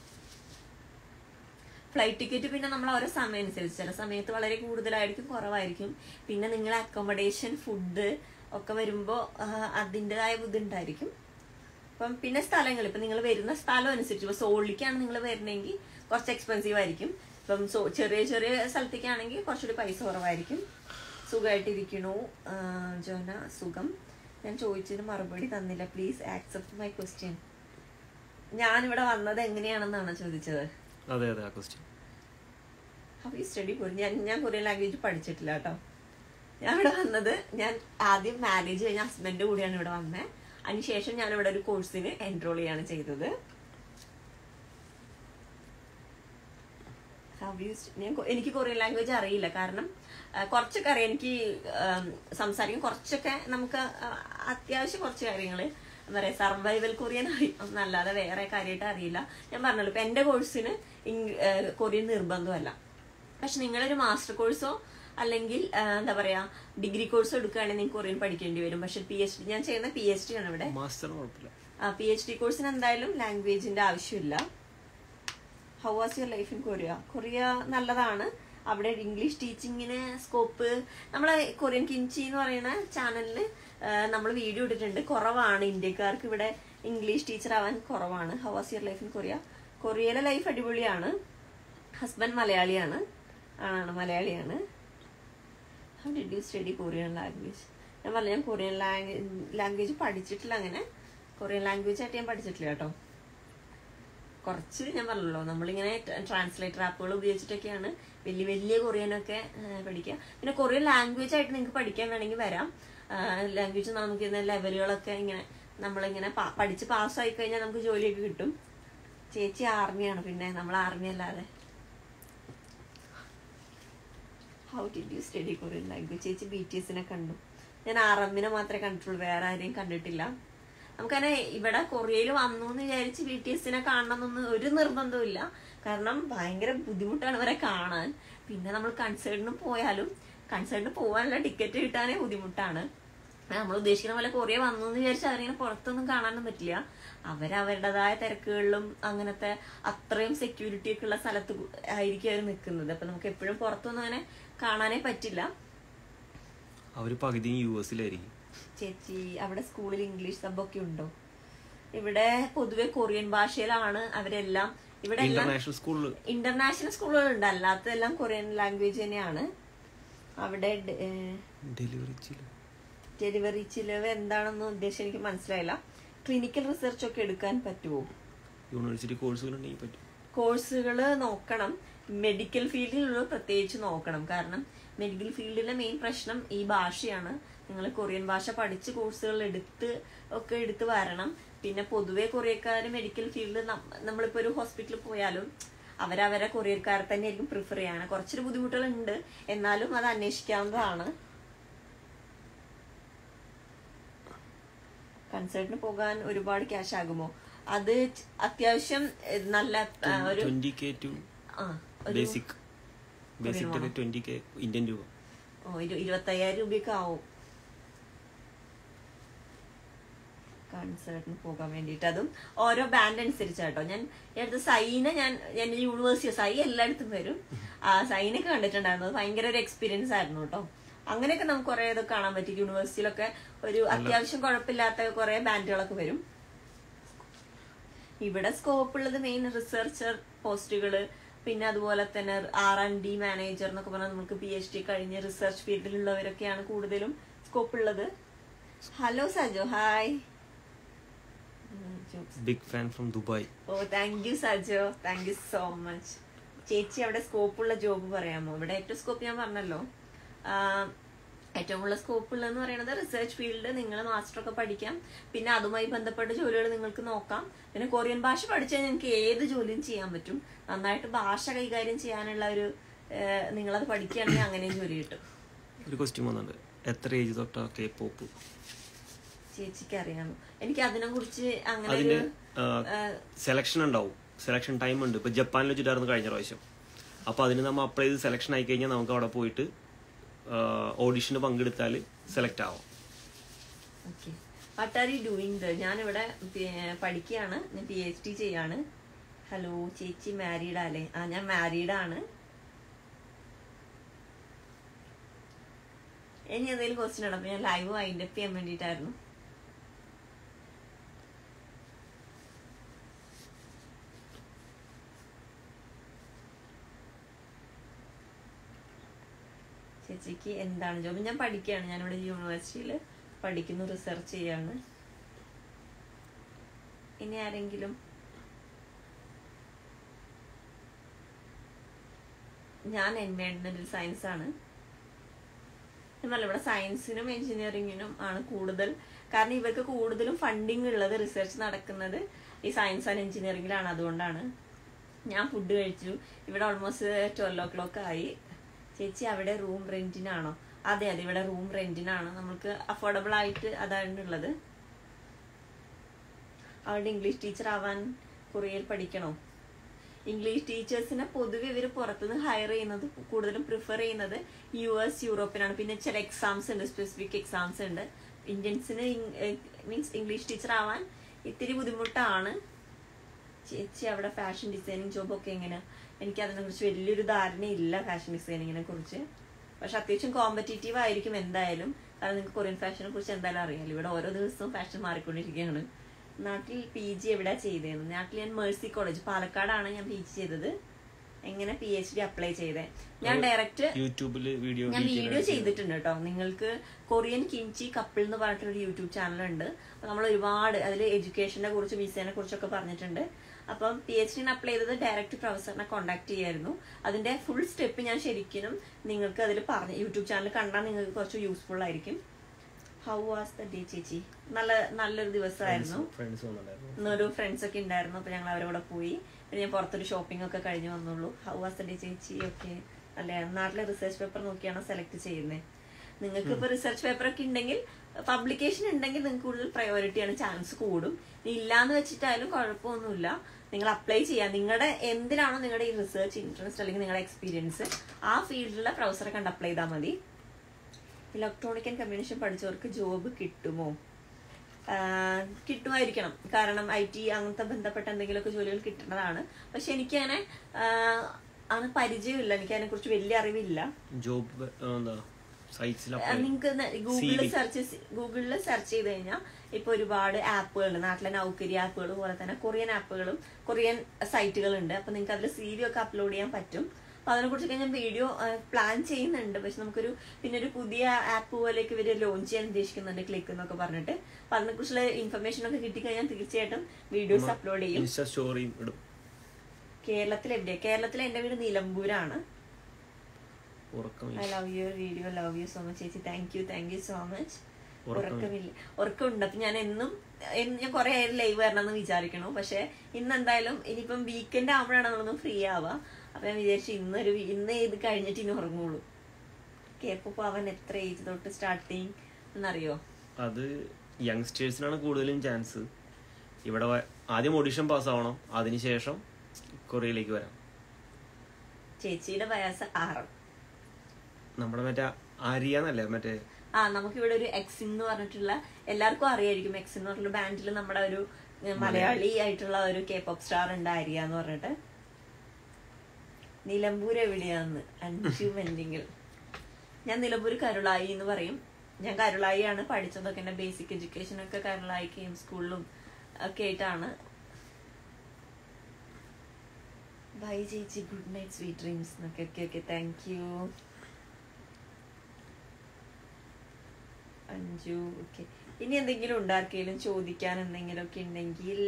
ഫ്ലൈറ്റ് ടിക്കറ്റ് പിന്നെ നമ്മൾ ഓരോ സമയം അനുസരിച്ച് ചില സമയത്ത് വളരെ കൂടുതലായിരിക്കും കുറവായിരിക്കും പിന്നെ നിങ്ങളെ അക്കോമഡേഷൻ ഫുഡ് ഒക്കെ വരുമ്പോൾ അതിൻ്റെതായ ബുദ്ധിമുട്ടായിരിക്കും അപ്പം പിന്നെ സ്ഥലങ്ങൾ ഇപ്പം നിങ്ങൾ വരുന്ന സ്ഥലം അനുസരിച്ച് ഇപ്പം സോളിലേക്കാണ് നിങ്ങൾ വരുന്നതെങ്കിൽ കുറച്ച് എക്സ്പെൻസീവ് ആയിരിക്കും ഇപ്പം സോ ചെറിയ ചെറിയ സ്ഥലത്തേക്കാണെങ്കിൽ കുറച്ചുകൂടി പൈസ കുറവായിരിക്കും സുഖമായിട്ടിരിക്കണു ആ, ജോന സുഖം ഞാൻ ചോദിച്ചതിന് മറുപടി തന്നില്ല പ്ലീസ് ആക്സെപ്റ്റ് മൈ ക്വസ്റ്റ്യൻ ഞാനിവിടെ വന്നത് എങ്ങനെയാണെന്നാണ് ചോദിച്ചത് അതെ അതെ ആ ക്വസ്റ്റ്യൻ അപ്പോൾ ഈ സ്റ്റഡി കൊറിയൻ ഞാൻ ഞാൻ കൊറിയൻ ലാംഗ്വേജ് പഠിച്ചിട്ടില്ല കേട്ടോ ഞാൻ ഇവിടെ വന്നത് ഞാൻ ആദ്യം മാരേജ് കഴിഞ്ഞ ഹസ്ബൻഡ് കൂടിയാണ് ഇവിടെ വന്നത് അതിനുശേഷം ഞാൻ ഇവിടെ ഒരു കോഴ്സിന് എൻറോൾ ചെയ്യാണ് ചെയ്തത് How you st- ഞാൻ കൊ- എനിക്ക് കൊറിയൻ ലാംഗ്വേജ് അറിയില്ല കാരണം ആ, കുറച്ചൊക്കെ അറിയാം എനിക്ക് ആം, സംസാരിക്കാൻ കുറച്ചൊക്കെ നമുക്ക് ആ, അത്യാവശ്യം കുറച്ച് കാര്യങ്ങൾ എന്താ പറയാ സർവൈവൽ കൊറിയൻ അറിയാം എന്നല്ലാതെ വേറെ കാര്യമായിട്ട് അറിയില്ല ഞാൻ പറഞ്ഞല്ലോ ഇപ്പൊ എന്റെ കോഴ്സിന് ഇംഗ്- ആ, കൊറിയൻ നിർബന്ധമല്ല പക്ഷെ നിങ്ങളൊരു മാസ്റ്റർ കോഴ്സോ അല്ലെങ്കിൽ ആ, എന്താ പറയാ ഡിഗ്രി കോഴ്സോ എടുക്കുകയാണെങ്കിൽ നിങ്ങൾക്ക് കൊറിയൻ പഠിക്കേണ്ടി വരും പക്ഷെ പി എച്ച് ഡി ഞാൻ ചെയ്യുന്ന പി എച്ച് ഡി ആണ് ഇവിടെ മാസ്റ്റർ കുഴപ്പമില്ല പി എച്ച് ഡി കോഴ്സിന് എന്തായാലും ലാംഗ്വേജിന്റെ ആവശ്യമില്ല how was your life in Korea Korea നല്ലതാണ് അവിടെ ഇംഗ്ലീഷ് ടീച്ചിങ്ങിന് സ്കോപ്പ് നമ്മളെ കൊറിയൻ കിൻചി എന്ന് പറയുന്ന ചാനലിൽ നമ്മൾ വീഡിയോ ഇട്ടിട്ടുണ്ട് കുറവാണ് ഇന്ത്യക്കാർക്ക് ഇവിടെ ഇംഗ്ലീഷ് ടീച്ചർ ആവാൻ കുറവാണ് how was your life in Korea കൊറിയയിലെ ലൈഫ് അടിപൊളിയാണ് ഹസ്ബൻഡ് മലയാളിയാണ് ആണ് മലയാളിയാണ് how did you study Korean language ഞാൻ പറഞ്ഞു ഞാൻ കൊറിയൻ ലാംഗ്വേജ് പഠിച്ചിട്ടില്ല അങ്ങനെ കൊറിയൻ ലാംഗ്വേജ് ആയിട്ട് ഞാൻ പഠിച്ചിട്ടില്ല കേട്ടോ കുറച്ച് ഞാൻ പറഞ്ഞല്ലോ നമ്മളിങ്ങനെ ട്രാൻസ്ലേറ്റർ ആപ്പുകൾ ഉപയോഗിച്ചിട്ടൊക്കെയാണ് വലിയ വലിയ കൊറിയനൊക്കെ ആ, പഠിക്കുക പിന്നെ കൊറിയൻ ലാംഗ്വേജ് ആയിട്ട് നിങ്ങൾക്ക് പഠിക്കാൻ വേണമെങ്കിൽ വരാം ലാംഗ്വേജ് നമുക്ക് ഇന്ന ലെവലുകളൊക്കെ ഇങ്ങനെ നമ്മളിങ്ങനെ പ- പഠിച്ച് പാസ്സായി കഴിഞ്ഞാൽ നമുക്ക് ജോലിയൊക്കെ കിട്ടും ചേച്ചി ആർമിയാണ് പിന്നെ നമ്മൾ ആർമി അല്ലാതെ how did you study Korean language ചേച്ചി ബി ടി എസിനെ കണ്ടു ഞാൻ ആർ എമ്മിനെ മാത്രമേ കണ്ടിട്ടുള്ളൂ വേറെ ആരെയും കണ്ടിട്ടില്ല നമുക്കങ്ങനെ ഇവിടെ കൊറിയയിൽ വന്നു എന്ന് വിചാരിച്ച് ബി ടി എസിനെ കാണണമെന്നൊന്നും ഒരു നിർബന്ധമില്ല കാരണം ഭയങ്കര ബുദ്ധിമുട്ടാണ് ഇവരെ കാണാൻ പിന്നെ നമ്മൾ കൺസേർട്ടിന് പോയാലും കൺസേർട്ടിന് പോകാനുള്ള ടിക്കറ്റ് കിട്ടാനേ ബുദ്ധിമുട്ടാണ് നമ്മൾ ഉദ്ദേശിക്കുന്ന പോലെ കൊറിയ വന്നു എന്ന് വിചാരിച്ച് അവരിങ്ങനെ പുറത്തൊന്നും കാണാനൊന്നും പറ്റില്ല അവരവരുടേതായ തിരക്കുകളിലും അങ്ങനത്തെ അത്രയും സെക്യൂരിറ്റി ഒക്കെ ഉള്ള സ്ഥലത്ത് ആയിരിക്കും അവർ നിൽക്കുന്നത് അപ്പൊ നമുക്ക് എപ്പോഴും പുറത്തൊന്നും അങ്ങനെ കാണാനേ പറ്റില്ല അവര് പകുതിയും യു എസിലായിരിക്കും ചേച്ചി അവിടെ സ്കൂളിൽ ഇംഗ്ലീഷ് സബൊക്കെ ഉണ്ടോ ഇവിടെ പൊതുവെ കൊറിയൻ ഭാഷയിലാണ് അവരെല്ലാം ഇവിടെ എല്ലാം ഇന്റർനാഷണൽ സ്കൂളിൽ ഇന്റർനാഷണൽ സ്കൂളുകളുണ്ട് അല്ലാത്തതെല്ലാം കൊറിയൻ ലാംഗ്വേജ് തന്നെയാണ് അവിടെ ഡെലിവറി ഡെലിവറി ചിലവ് എന്താണെന്ന് ഉദ്ദേശം എനിക്ക് മനസ്സിലായില്ല ക്ലിനിക്കൽ റിസർച്ച് ഒക്കെ എടുക്കാൻ പറ്റുമോ യൂണിവേഴ്സിറ്റി കോഴ്സുകൾ ഉണ്ടെങ്കിൽ പറ്റും കോഴ്സുകൾ നോക്കണം മെഡിക്കൽ ഫീൽഡിലുള്ള പ്രത്യേകിച്ച് നോക്കണം കാരണം മെഡിക്കൽ ഫീൽഡിലെ മെയിൻ പ്രശ്നം ഈ ഭാഷയാണ് നിങ്ങൾ കൊറിയൻ ഭാഷ പഠിച്ച് കോഴ്സുകൾ എടുത്ത് ഒക്കെ എടുത്ത് വരണം പിന്നെ പൊതുവെ കൊറിയക്കാർ മെഡിക്കൽ ഫീൽഡിൽ നമ്മളിപ്പോൾ ഒരു ഹോസ്പിറ്റലിൽ പോയാലും അവരവരെ കൊറിയക്കാരെ തന്നെ ആയിരിക്കും പ്രിഫർ ചെയ്യാണ് കുറച്ചൊരു ബുദ്ധിമുട്ടുകളുണ്ട് എന്നാലും അത് അന്വേഷിക്കാവുന്നതാണ് കൺസേർട്ടിന് പോകാൻ ഒരുപാട് ക്യാഷ് ആകുമോ അത് ച- അത്യാവശ്യം എഹ്, നല്ല ആ, ഒരു ട്വന്റി കെ ടു ആ ഒരു ബേസിക് ബേസിക് ഒക്കെ ട്വന്റി കെ ഇന്ത്യൻ രൂപ ഓ ഇരു ഇരുപത്തയ്യായിരം രൂപയൊക്കെ ആവും കൺസേർട്ടിന് പോകാൻ വേണ്ടിയിട്ട് അതും ഓരോ ബാൻഡ് അനുസരിച്ചാട്ടോ ഞാൻ ഈ അടുത്ത് സൈന ഞാൻ ഞാൻ യൂണിവേഴ്സിറ്റി സൈ എല്ലായിടത്തും വരും ആ സൈനൊക്കെ കണ്ടിട്ടുണ്ടായിരുന്നു അത് ഭയങ്കര ഒരു എക്സ്പീരിയൻസ് ആയിരുന്നു കേട്ടോ അങ്ങനെയൊക്കെ നമുക്ക് കുറെ ഇതൊക്കെ കാണാൻ പറ്റി യൂണിവേഴ്സിറ്റിയിലൊക്കെ ഒരു അത്യാവശ്യം കുഴപ്പമില്ലാത്ത കുറെ ബാൻഡുകളൊക്കെ വരും ഇവിടെ സ്കോപ്പ് ഉള്ളത് മെയിൻ റിസർച്ചർ പോസ്റ്റുകള് പിന്നെ അതുപോലെ തന്നെ ആർ ആൻഡ് ഡി മാനേജർ എന്നൊക്കെ പറഞ്ഞാൽ നമുക്ക് പി എച്ച് ഡി കഴിഞ്ഞ് റിസർച്ച് ഫീൽഡിലുള്ളവരൊക്കെയാണ് കൂടുതലും സ്കോപ്പ് ഉള്ളത് hello Sajo hi big fan from Dubai ഓ thank you Sajo thank you so much ചേച്ചി അവിടെ സ്കോപ്പ് ഉള്ള ജോബ് പറയാമോ ഇവിടെ ഏറ്റവും സ്കോപ്പ് ഞാൻ പറഞ്ഞല്ലോ ആഹ് ഏറ്റവും കൂടുതൽ സ്കോപ്പ് ഉള്ളതെന്ന് പറയുന്നത് റിസർച്ച് ഫീൽഡ് നിങ്ങൾ മാസ്റ്റർ ഒക്കെ പഠിക്കാം പിന്നെ അതുമായി ബന്ധപ്പെട്ട ജോലികൾ നിങ്ങൾക്ക് നോക്കാം പിന്നെ കൊറിയൻ ഭാഷ പഠിച്ചാൽ നിങ്ങൾക്ക് ഏത് ജോലിയും ചെയ്യാൻ പറ്റും നന്നായിട്ട് ഭാഷ കൈകാര്യം ചെയ്യാനുള്ള ഒരു ആഹ് നിങ്ങളത് പഠിക്കുകയാണെങ്കിൽ അങ്ങനെയും ജോലി കിട്ടും ഒരു ക്വസ്റ്റ്യൻ വന്നിട്ടുണ്ട് എത്ര ഏജ് തൊട്ടാ കെ പോപ്പ് ചേച്ചിക്ക് അറിയാമോ എനിക്ക് അതിനെ കുറിച്ച് അങ്ങനെ അതിന്റെ ഒരു സെലക്ഷൻ ഉണ്ടാവും സെലക്ഷൻ ടൈം ഉണ്ട് ഇപ്പൊ ജപ്പാനിൽ വെച്ചിട്ടായിരുന്നു കഴിഞ്ഞ പ്രാവശ്യം അപ്പൊ അതിന് നമ്മൾ അപ്ലൈ ചെയ്ത് സെലക്ഷൻ ആയി കഴിഞ്ഞാൽ നമുക്ക് അവിടെ പോയിട്ട് ഓഡിഷന് പങ്കെടുത്താൽ സെലക്ട് ആവും okay what are you doing the ഞാനിവിടെ പി- പഠിക്കുകയാണ് ഞാൻ പി എച്ച് ഡി ചെയ്യാണ് ഹലോ ചേച്ചി മാരീഡ് അല്ലേ ആ ഞാൻ മാരീഡ് ആണ് ഇനി എന്തെങ്കിലും ക്വസ്റ്റ്യൻ ഉണ്ടോ അപ്പൊ ഞാൻ ലൈവ് വൈൻഡ് അപ്പ് ചെയ്യാൻ വേണ്ടിയിട്ടായിരുന്നു ചേച്ചിക്ക് എന്താണ് ജോബ് ഞാൻ പഠിക്കുകയാണ് ഞാനിവിടെ യൂണിവേഴ്സിറ്റിയിൽ പഠിക്കുന്നു റിസർച്ച് ചെയ്യാണ് ഇനി ആരെങ്കിലും ഞാൻ എൻവയോൺമെന്റൽ സയൻസ് ആണ് എന്നല്ല ഇവിടെ സയൻസിനും എഞ്ചിനീയറിങ്ങിനും ആണ് കൂടുതൽ കാരണം ഇവർക്ക് കൂടുതലും ഫണ്ടിങ് ഉള്ളത് റിസർച്ച് നടക്കുന്നത് ഈ സയൻസ് ആൻഡ് എഞ്ചിനീയറിംഗിലാണ് അതുകൊണ്ടാണ് ഞാൻ ഫുഡ് കഴിച്ചു ഇവിടെ ഓൾമോസ്റ്റ് ട്വൽവ് ഓ ക്ലോക്ക് ആയി ചേച്ചി അവിടെ റൂം റെന്റിനാണോ അതെ അതെ ഇവിടെ റൂം റെന്റിനാണ് നമുക്ക് അഫോർഡബിൾ ആയിട്ട് അതാണ് ഉള്ളത് അവിടെ ഇംഗ്ലീഷ് ടീച്ചർ ആവാൻ കൊറിയയിൽ പഠിക്കണോ ഇംഗ്ലീഷ് ടീച്ചേഴ്സിനെ പൊതുവെ ഇവർ പുറത്തുനിന്ന് ഹയർ ചെയ്യുന്നത് കൂടുതലും പ്രിഫർ ചെയ്യുന്നത് യു എസ് യൂറോപ്പിനാണ് പിന്നെ ചില എക്സാംസ് ഉണ്ട് സ്പെസിഫിക് എക്സാംസ് ഉണ്ട് ഇന്ത്യൻസിന് മീൻസ് ഇംഗ്ലീഷ് ടീച്ചർ ആവാൻ ഇത്തിരി ബുദ്ധിമുട്ടാണ് ചേച്ചി അവിടെ ഫാഷൻ ഡിസൈനിങ് ജോബൊക്കെ എങ്ങനെയാ എനിക്ക് അതിനെ കുറിച്ച് വലിയൊരു ധാരണയില്ല ഫാഷൻ ഡിസൈനിങ്ങിനെ കുറിച്ച് പക്ഷെ അത്യാവശ്യം കോമ്പറ്റീറ്റീവ് ആയിരിക്കും എന്തായാലും കാരണം നിങ്ങൾക്ക് കൊറിയൻ ഫാഷനെ കുറിച്ച് എന്തായാലും അറിയാലോ ഇവിടെ ഓരോ ദിവസവും ഫാഷൻ മാറിക്കൊണ്ടിരിക്കുകയാണ് നാട്ടിൽ പി ജി എവിടെയാ ചെയ്തത് നാട്ടിൽ ഞാൻ മേഴ്സി കോളേജ് പാലക്കാടാണ് ഞാൻ പി ജി ചെയ്തത് എങ്ങനെ പി എച്ച് ഡി അപ്ലൈ ചെയ്തേ ഞാൻ ഡയറക്റ്റ് യൂട്യൂബിൽ വീഡിയോ ഞാൻ വീഡിയോ ചെയ്തിട്ടുണ്ട് കേട്ടോ നിങ്ങൾക്ക് കൊറിയൻ കിംചി കപ്പിൾ എന്ന് പറഞ്ഞിട്ടൊരു യൂട്യൂബ് ചാനൽ ഉണ്ട് അപ്പൊ നമ്മൾ ഒരുപാട് അതിൽ എഡ്യൂക്കേഷനെ കുറിച്ച് വിസേനെ കുറിച്ചൊക്കെ പറഞ്ഞിട്ടുണ്ട് അപ്പം പി എച്ച് ഡിന് അപ്ലൈ ചെയ്തത് ഡയറക്റ്റ് പ്രൊഫസറിനെ കോൺടാക്ട് ചെയ്യായിരുന്നു അതിന്റെ ഫുൾ സ്റ്റെപ്പ് ഞാൻ ശരിക്കും നിങ്ങൾക്ക് അതിൽ പറഞ്ഞു യൂട്യൂബ് ചാനൽ കണ്ടാൽ നിങ്ങൾക്ക് കുറച്ച് യൂസ്ഫുൾ ആയിരിക്കും ഹൗ വാസ് ദ ഡേ ചേച്ചി നല്ല നല്ലൊരു ദിവസമായിരുന്നു ഫ്രണ്ട്സ് വന്നിട്ടുണ്ടായിരുന്നു ഇന്നൊരു ഫ്രണ്ട്സ് ഒക്കെ ഉണ്ടായിരുന്നു അപ്പൊ ഞങ്ങൾ അവരുടെ കൂടെ പോയി പിന്നെ ഞാൻ പുറത്തൊരു ഷോപ്പിംഗ് ഒക്കെ കഴിഞ്ഞ് വന്നുള്ളൂ ഹൗ വാസ് ദ ഡേ ചേച്ചി ഒക്കെ അല്ലെ നാട്ടിലെ റിസർച്ച് പേപ്പർ നോക്കിയാണ് സെലക്ട് ചെയ്യുന്നത് നിങ്ങൾക്ക് ഇപ്പൊ റിസർച്ച് പേപ്പർ ഒക്കെ ഉണ്ടെങ്കിൽ പബ്ലിക്കേഷൻ ഉണ്ടെങ്കിൽ നിങ്ങൾക്ക് കൂടുതൽ പ്രയോറിറ്റിയാണ് ചാൻസ് കൂടും ഇനി ഇല്ലാന്ന് വെച്ചിട്ടായാലും കുഴപ്പമൊന്നുമില്ല നിങ്ങൾ അപ്ലൈ ചെയ്യാം നിങ്ങളുടെ എന്തിനാണോ നിങ്ങളുടെ ഈ റിസർച്ച് ഇൻട്രസ്റ്റ് അല്ലെങ്കിൽ നിങ്ങളുടെ എക്സ്പീരിയൻസ് ആ ഫീൽഡിലുള്ള പ്രൊഫസറെ കണ്ട് അപ്ലൈ ചെയ്താൽ മതി ഇലക്ട്രോണിക് ആൻഡ് കമ്മ്യൂണിക്കേഷൻ പഠിച്ചവർക്ക് ജോബ് കിട്ടുമോ ആഹ് കിട്ടുമായിരിക്കണം കാരണം ഐ ടി അങ്ങനത്തെ ബന്ധപ്പെട്ട എന്തെങ്കിലുമൊക്കെ ജോലികൾ കിട്ടുന്നതാണ് പക്ഷെ എനിക്കങ്ങനെ ആഹ് അങ്ങനെ പരിചയമില്ല എനിക്ക് അതിനെ കുറിച്ച് വലിയ അറിവില്ല ജോബ് എന്താ സൈറ്റ്സിൽ നിങ്ങൾക്ക് ഗൂഗിളിൽ സെർച്ച് ഗൂഗിളിൽ സെർച്ച് ചെയ്ത് കഴിഞ്ഞാൽ ഇപ്പൊ ഒരുപാട് ആപ്പുകൾ നാട്ടിലെ നൗക്കരി ആപ്പുകൾ പോലെ തന്നെ കൊറിയൻ ആപ്പുകളും കൊറിയൻ സൈറ്റുകളുണ്ട് അപ്പൊ നിങ്ങൾക്ക് അതിൽ സി വി ഒക്കെ അപ്ലോഡ് ചെയ്യാൻ പറ്റും അപ്പൊ അതിനെ കുറിച്ചൊക്കെ ഞാൻ വീഡിയോ പ്ലാൻ ചെയ്യുന്നുണ്ട് പക്ഷെ നമുക്കൊരു പിന്നെ ഒരു പുതിയ ആപ്പ് പോലെയൊക്കെ ഇവര് ലോഞ്ച് ചെയ്യാൻ ഉദ്ദേശിക്കുന്നുണ്ട് ക്ലിക്ക് എന്നൊക്കെ പറഞ്ഞിട്ട് അപ്പൊ അതിനെ കുറിച്ചുള്ള ഇൻഫർമേഷൻ ഒക്കെ കിട്ടിക്കഴിഞ്ഞാൽ തീർച്ചയായിട്ടും വീഡിയോസ് അപ്ലോഡ് ചെയ്യും ഇൻസ്റ്റ സ്റ്റോറിയും ഇടും കേരളത്തിൽ എവിടെയാ കേരളത്തിൽ എന്റെ വീട് നിലമ്പൂരാണ് ഉറക്കം I love your video love you so much ചേച്ചി thank you thank you so much ഉറക്കം- ഉറക്കമില്ല ഉറക്കമുണ്ട് അപ്പൊ ഞാൻ എന്നും എന്നും ഞാൻ കുറെ ആയി ലൈവ് വരണമെന്ന് വിചാരിക്കണു പക്ഷെ ഇന്ന് എന്തായാലും ഇനിയിപ്പം വീക്കെൻഡ് ആവുമ്പോഴാണ് നമ്മളൊന്ന് ഫ്രീ ആവുക അപ്പൊ ഞാൻ വിചാരിച്ചു ഇന്നൊരു വി- ഇന്ന് ഇത് കഴിഞ്ഞിട്ട് ഇനി ഉറങ്ങുള്ളൂ കേപ്പോ അവൻ എത്ര ഏജ് തൊട്ട് സ്റ്റാർട്ടിങ് എന്നറിയോ അത് യങ്സ്റ്റേഴ്സിനാണ് കൂടുതലും ചാൻസ് ഇവിടെ വ- ആദ്യം ഓഡിഷൻ പാസ്സാവണം അതിനുശേഷം കൊറിയയിലേക്ക് വരാം ചേച്ചിയുടെ വയസ്സ് ആറ് നമ്മുടെ മറ്റേ ആര്യാന്നല്ലേ മറ്റേ ആ നമുക്കിവിടെ ഒരു എക്സിൻ എന്ന് പറഞ്ഞിട്ടുള്ള എല്ലാവർക്കും അറിയായിരിക്കും എക്സിൻ എന്ന് പറഞ്ഞിട്ടുള്ള ബാൻഡിൽ നമ്മുടെ ഒരു ഏഹ്, മലയാളി ആയിട്ടുള്ള ഒരു കെ പോപ്പ് സ്റ്റാർ ഉണ്ട് ആര്യ എന്ന് പറഞ്ഞിട്ട് നിലമ്പൂർ എവിടെയാന്ന് അഞ്ചു മെൻഡിങ്ങിൽ ഞാൻ നിലമ്പൂർ കരുളായി എന്ന് പറയും ഞാൻ കരുളായി ആണ് പഠിച്ചതൊക്കെ എന്റെ ബേസിക് എഡ്യൂക്കേഷൻ ഒക്കെ കരുളായി കെ എം സ്കൂളിലും ഒക്കെ ആയിട്ടാണ് ബൈ ചേച്ചി ഗുഡ് നൈറ്റ് സ്വീറ്റ് ഡ്രീംസ് എന്നൊക്കെ okay okay thank you Anju okay ഇനി എന്തെങ്കിലും ഉണ്ടോ ആർക്കെങ്കിലും ചോദിക്കാൻ എന്തെങ്കിലും ഒക്കെ ഉണ്ടെങ്കിൽ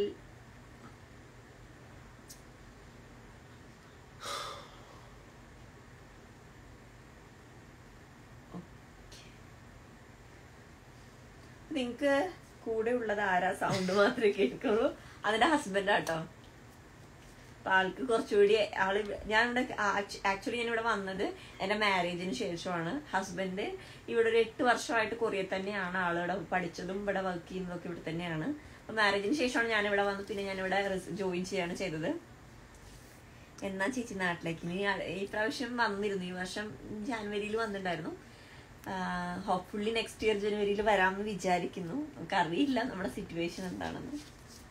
നിങ്ങക്ക് കൂടെ ഉള്ളത് ആരാ സൗണ്ട് മാത്രമേ കേൾക്കുള്ളൂ അതിന്റെ ഹസ്ബൻഡ് ആട്ടോ അപ്പൊ ആൾക്ക് കുറച്ചുകൂടി ആള് ഞാൻ ഇവിടെ ആക്ച്വലി ഞാൻ ഇവിടെ വന്നത് എന്റെ മാരേജിന് ശേഷമാണ് ഹസ്ബൻഡ് ഇവിടെ ഒരു എട്ട് വർഷമായിട്ട് കൊറിയയിൽ തന്നെയാണ് ആളിവിടെ പഠിച്ചതും ഇവിടെ വർക്ക് ചെയ്യുന്നതൊക്കെ ഇവിടെ തന്നെയാണ് അപ്പൊ മാരേജിന് ശേഷമാണ് ഞാൻ ഇവിടെ വന്നത് പിന്നെ ഞാൻ ഇവിടെ ജോയിൻ ചെയ്യാണ് ചെയ്തത് എന്നാ ചേച്ചി നാട്ടിലേക്ക് ഇനി ആ- ഈ പ്രാവശ്യം വന്നിരുന്നു ഈ വർഷം ജാനുവരിയിൽ വന്നിട്ടുണ്ടായിരുന്നു ഹോപ്പ്ഫുള്ളി നെക്സ്റ്റ് ഇയർ ജനുവരിയിൽ വരാമെന്ന് വിചാരിക്കുന്നു നമുക്കറിയില്ല നമ്മുടെ സിറ്റുവേഷൻ എന്താണെന്ന്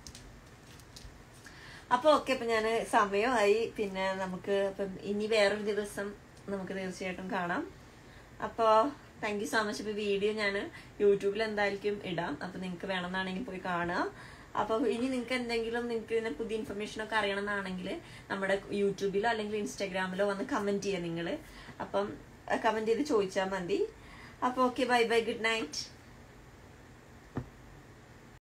അപ്പൊ ഓക്കെ അപ്പൊ ഞാൻ സമയമായി പിന്നെ നമുക്ക് ഇപ്പം ഇനി വേറൊരു ദിവസം നമുക്ക് തീർച്ചയായിട്ടും കാണാം അപ്പോ താങ്ക് യു സോ മച്ച് ഇപ്പൊ വീഡിയോ ഞാൻ യൂട്യൂബിൽ എന്തായിരിക്കും ഇടാം അപ്പൊ നിങ്ങൾക്ക് വേണമെന്നാണെങ്കിൽ പോയി കാണുക അപ്പൊ ഇനി നിങ്ങൾക്ക് എന്തെങ്കിലും നിങ്ങൾക്ക് ഇതിനെ പുതിയ ഇൻഫർമേഷൻ ഒക്കെ അറിയണമെന്നാണെങ്കിൽ നമ്മുടെ യൂട്യൂബിലോ അല്ലെങ്കിൽ ഇൻസ്റ്റാഗ്രാമിലോ വന്ന് കമന്റ് ചെയ്യുക നിങ്ങൾ അപ്പം കമന്റ് ചെയ്ത് ചോദിച്ചാൽ മതി അപ്പൊ okay bye bye good night